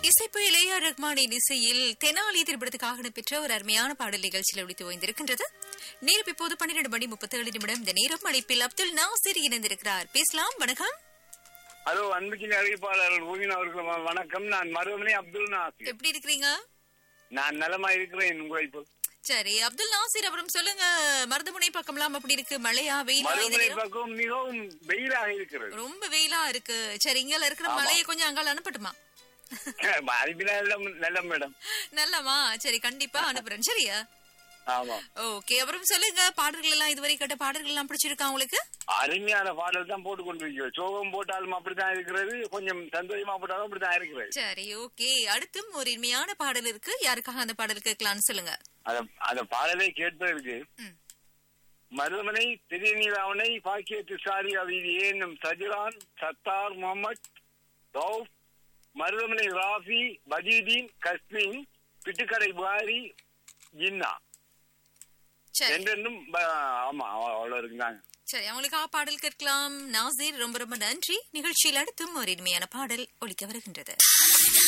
இசைப்பு இளையா ரஹ்மானின் இசையில் தெனாலி திரைப்படத்துக்காக இடம்பெற்ற ஒரு அருமையான பாடல் நிகழ்ச்சியில் ஒழித்து ஓய்ந்திருக்கின்றது நேரம் இப்போது பன்னிரண்டு மணி முப்பத்தேழு நிமிடம் இந்த நேரம் அழைப்பில் அப்துல் நாசிர் இணைந்திருக்கிறார் பேசலாம் வணக்கம் ஹலோ அன்புக்கின் அறிவிப்பாளர் ஊதின் அவர்கள் வ- வணக்கம் நான் மருதமணி அப்துல் நாசிர் எப்படி இருக்கிறீங்க நான் நலமா இருக்கிறேன் உங்களை போல் சரி அப்துல் நாசிர் அப்புறம் சொல்லுங்க மருதமுனை பக்கம்லாம் அப்படி இருக்கு மழையா வெயிலா இது மருதமணி நேரம்? பக்கம் மிகவும் வெயிலாக இருக்கிறது ரொம்ப வெயிலா இருக்கு சரி இங்க இருக்கிற மழையை கொஞ்சம் அங்கால அனுப்பட்டுமா அறிவினா நல்ல மேடம் நல்லமா சரி கண்டிப்பா அனுப்புறேன் சரியா ஆமா ஓகே அப்புறம் சொல்லுங்க பாடல்கள் எல்லாம் இதுவரை கேட்ட பாடல்கள் எல்லாம் பிடிச்சிருக்கா உங்களுக்கு அருமையான பாடல் தான் போட்டு கொண்டிருக்கிறோம் சோகம் போட்டாலும் அப்படித்தான் இருக்கிறது கொஞ்சம் சந்தோஷமா போட்டாலும் அப்படித்தான் இருக்கிறது சரி ஓகே அடுத்தும் ஒரு இனிமையான பாடல் இருக்கு யாருக்காக அந்த பாடல் கேட்கலாம்னு சொல்லுங்க அத அந்த பாடலை கேட்பதற்கு ம். மருதமனை திருநீராவணை பாக்கியத்து சாரி அவிதி ஏனும் சஜிரான் சத்தார் முகமது ரவுப் மருதமனை ராஃபி பஜீதீன் கஸ்மின் பிட்டுக்கடை புகாரி ஜின்னா சரி ரெண்டும் ஆமா அவ்வளவு இருக்குதாங்க சரி அவங்களுக்காக பாடல் கேட்கலாம் நாசீர் ரொம்ப ரொம்ப நன்றி நிகழ்ச்சியில் அடுத்தும் ஒரு இனிமையான பாடல் ஒலிக்க வருகின்றது